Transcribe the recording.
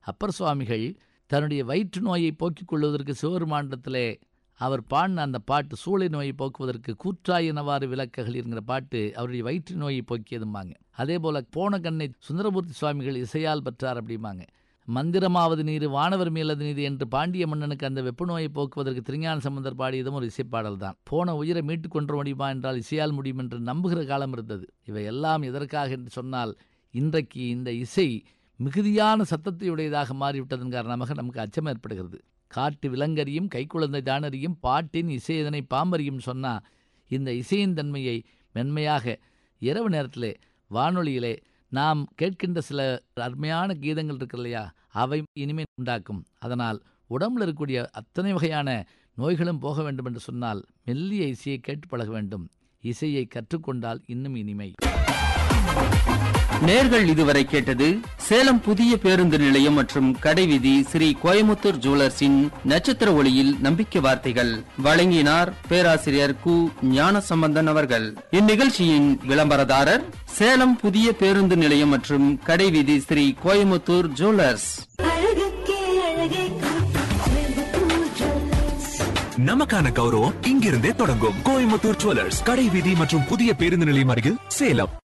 அப்பர் சுவாமிகள் தன்னுடைய வயிற்று நோயை போக்கிக் கொள்வதற்கு சிவபெருமாண்டத்திலே அவர் பாடின அந்த பாட்டு சூளை நோயை போக்குவதற்கு கூற்றாயினவாறு விளக்குகள் என்கிற பாட்டு அவருடைய வயிற்று நோயை போக்கியதும்பாங்க அதே போல போன கண்ணை சுந்தரமூர்த்தி சுவாமிகள் இசையால் பெற்றார் அப்படிம்பாங்க மந்திரமாவது நீர் வானவர் மேலது நீர் என்று பாண்டிய மன்னனுக்கு அந்த வெப்ப நோயை போக்குவதற்கு திருஞான சம்பந்தர் பாடியதும் ஒரு இசைப்பாடல் தான் போன உயிரை மீட்டுக் கொன்ற முடியுமா என்றால் இசையால் முடியும் என்று நம்புகிற காலம் இருந்தது இவை எல்லாம் எதற்காக என்று சொன்னால் இன்றைக்கு இந்த இசை மிகுதியான சத்தத்தையுடையதாக மாறிவிட்டதன் காரணமாக நமக்கு அச்சம் ஏற்படுகிறது காட்டு விலங்கறியும் கைக்குழந்தை தானறியும் பாட்டின் இசையதனை பாம்பறியும் சொன்னா இந்த இசையின் தன்மையை மென்மையாக இரவு நேரத்திலே வானொலியிலே நாம் கேட்கின்ற சில அருமையான கீதங்கள் இருக்கு இல்லையா அவை இனிமே உண்டாக்கும் அதனால் உடம்புல இருக்கக்கூடிய அத்தனை வகையான நோய்களும் போக வேண்டும் என்று சொன்னால் மெல்லிய இசையை கேட்டு பழக வேண்டும் இசையை கற்றுக்கொண்டால் இன்னும் இனிமை நேர்கள் இதுவரை கேட்டது சேலம் புதிய பேருந்து நிலையம் மற்றும் கடைவீதி ஸ்ரீ கோயமுத்தூர் ஜுவல்லர்ஸின் நட்சத்திர ஒளியில் நம்பிக்கை வார்த்தைகள் வழங்கினார் பேராசிரியர் கு ஞானசம்பந்தன் அவர்கள் இந்நிகழ்ச்சியின் விளம்பரதாரர் சேலம் புதிய பேருந்து நிலையம் மற்றும் கடைவீதி ஸ்ரீ கோயமுத்தூர் ஜுவல்லர்ஸ் அழகுக்கே அழகே கோயம்புத்தூர் ஜுவல்லர்ஸ் நமக்கான கௌரவம் இங்கிருந்தே தொடங்கும் கோயம்புத்தூர் ஜுவல்லர்ஸ் கடை வீதி மற்றும் புதிய பேருந்து நிலையம் அருகில் சேலம்